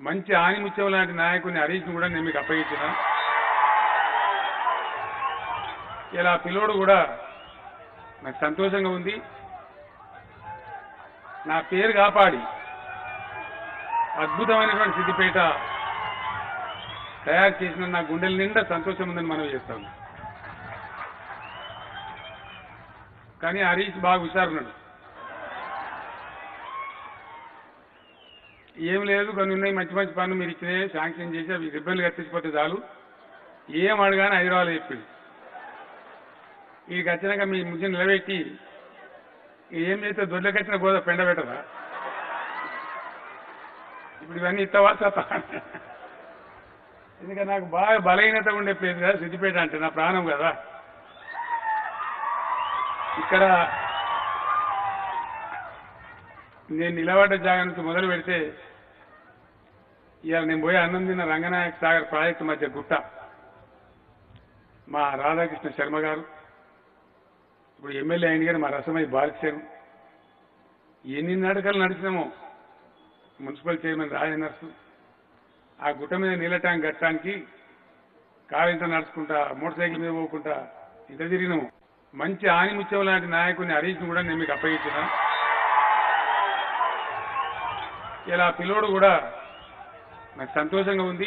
మంచి ఆనిముత్యం లాంటి నాయకుని హరీష్ని కూడా నేను మీకు అప్పగించిన ఇలా పిల్లోడు కూడా నాకు సంతోషంగా ఉంది నా పేరు కాపాడి అద్భుతమైనటువంటి సిద్దిపేట తయారు చేసిన నా గుండెల నిండా సంతోషం ఉందని మనం చేస్తాను కానీ హరీష్ బాగా హుషారున్నాడు ఏం లేదు కొన్ని ఉన్నాయి మంచి మంచి పనులు మీరు ఇచ్చినాయి శాంక్షన్ చేసి అవి రిబ్బన్లు కట్టించిపోతే చాలు ఏం అడగానే హైదరాబాద్ చెప్పింది వీడికి వచ్చినాక మీ ముద్దు నిలబెట్టి ఏం చేస్తే దొడ్లకి వచ్చిన గోద పెండ పెట్టదా ఇప్పుడు ఇవన్నీ ఇత్తవా సత్తా ఎందుకంటే నాకు బాగా బలహీనత ఉండే ప్లేస్ కదా సిద్దిపేట అంటే నా ప్రాణం కదా ఇక్కడ నేను నిలబడ్డ జాగా నుంచి మొదలు పెడితే ఇవాళ నేను పోయి అన్నం తిన్న రంగనాయక సాగర్ ప్రాజెక్టు మధ్య గుట్ట మా రాధాకృష్ణ శర్మ గారు ఇప్పుడు ఎమ్మెల్యే అయిన గారు మా రసమై బాలకిశారు ఎన్ని నడకలు నడిచినామో మున్సిపల్ చైర్మన్ రాజనర్సు ఆ గుట్ట మీద నీళ్ళ ట్యాంక్ కట్టడానికి కారు ఇంత నడుచుకుంటా మోటార్ సైకిల్ మీద పోకుండా ఇంత తిరిగినాము మంచి ఆనిముత్యం లాంటి నాయకుని హరీష్ని కూడా నేను మీకు అప్పగించిన ఇలా పిల్లోడు కూడా నాకు సంతోషంగా ఉంది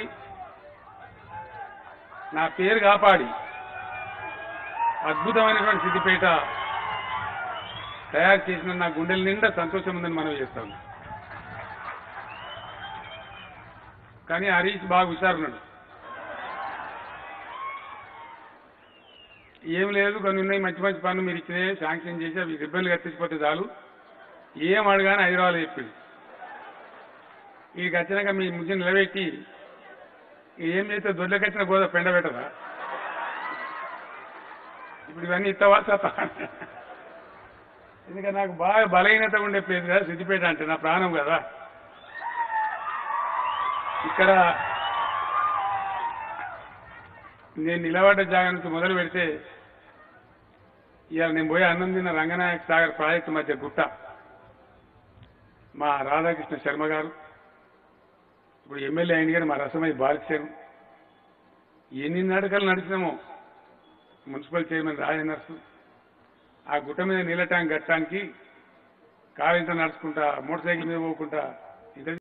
నా పేరు కాపాడి అద్భుతమైనటువంటి సిద్దిపేట తయారు చేసిన నా గుండెల నిండా సంతోషం ఉందని మనం చేస్తాను కానీ హరీష్ బాగా హుషారున్నాడు ఏం లేదు కొన్ని ఉన్నాయి మంచి మంచి పనులు మీరు ఇచ్చినాయి శాంక్షన్ చేసి అవి రిబ్బన్లు కట్టించిపోతే చాలు ఏం అడగానే హైదరాబాద్ చెప్పింది వీడికి వచ్చినాక మీ ముద్దు నిలబెట్టి ఏం చేస్తే దొడ్లకి వచ్చిన గోద పెండ పెట్టదా ఇప్పుడు ఇవన్నీ ఇత్తవా సత్తా ఎందుకంటే నాకు బాగా బలహీనత ఉండే ప్లేస్ కదా సిద్దిపేట అంటే నా ప్రాణం కదా ఇక్కడ నేను నిలబడ్డ జాగా నుంచి మొదలు పెడితే ఇవాళ నేను పోయి అన్నం తిన్న రంగనాయక సాగర్ ప్రాజెక్టు మధ్య గుట్ట మా రాధాకృష్ణ శర్మ గారు ఇప్పుడు ఎమ్మెల్యే అయిన గారు మా రసమై బాలకిశారు ఎన్ని నడకలు నడిచినామో మున్సిపల్ చైర్మన్ రాజనర్సు ఆ గుట్ట మీద నీళ్ళ ట్యాంక్ కట్టడానికి కారు ఇంత నడుచుకుంటా మోటార్ సైకిల్ మీద పోకుండా ఇంత